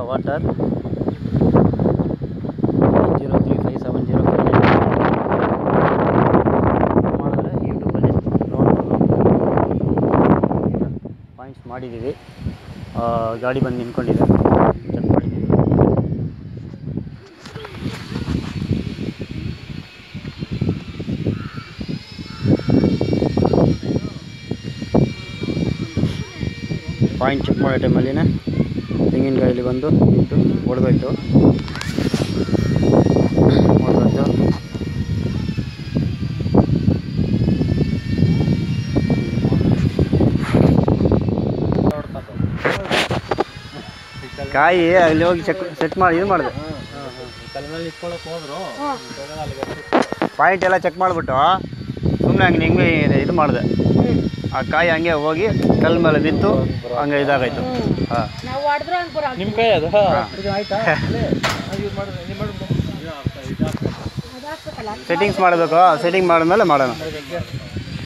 water zero three five seven zero five ಮಾಡಿದ್ರೆ ಯೂಟ್ಯೂಬಲ್ಲಿ ನೋಡ್ಬೋದು ಪಾಯಿಂಟ್ಸ್ ಮಾಡಿದ್ದೀವಿ ಆ, ಗಾಡಿ ಬಂದು ನಿಂತ್ಕೊಂಡಿದೆ ಚೆಕ್ ಮಾಡಿದ್ದೀವಿ ಪಾಯಿಂಟ್ ಚೆಕ್ ಮಾಡೋ ಟೈಮಲ್ಲಿನೇ ತೆಂಗಿನಕಾಯಲ್ಲಿ ಬಂದು ನಿಂತು ಹೊಡೆದೋಯ್ತು ಹೊಡೆದೋಯ್ತು ಕಾಯಿ ಅಲ್ಲಿ ಹೋಗಿ ಚೆಕ್ ಸೆಟ್ ಮಾಡಿ ಇದು ಮಾಡಿದೆ ಕಲ್ಮಲ್ಲಿ ಇಟ್ಕೊಳಕ್ ಹೋದ್ರು ಪಾಯಿಂಟ್ ಎಲ್ಲ ಚೆಕ್ ಮಾಡಿಬಿಟ್ಟು ಸುಮ್ಮನೆ ಹಂಗೆ ನಿಂಗೆ ಇದು ಮಾಡಿದೆ ಆ ಕಾಯಿ ಹಂಗೆ ಹೋಗಿ ಕಲ್ ಮೇಲೆ ಬಿತ್ತು ಹಂಗೆ ಇದಾಗಾಯ್ತು ಹಾಂ ನಾವು ಹೊಡೆದ್ರೆ ಹಂಗೆ ಬರೋ ನಿಮ್ಮ ಕೈ ಅದು ಹಾಂ ಇದು ಆಯ್ತಾ ಯೂಸ್ ಮಾಡಿದ್ರೆ ನೀವು ಮಾಡಿ ಅದಾಗ್ಬೇಕಲ್ಲ ಸೆಟ್ಟಿಂಗ್ಸ್ ಮಾಡಬೇಕು ಸೆಟ್ಟಿಂಗ್ ಮಾಡಿದ್ಮೇಲೆ ಮಾಡೋಣ ಮಾಡಿ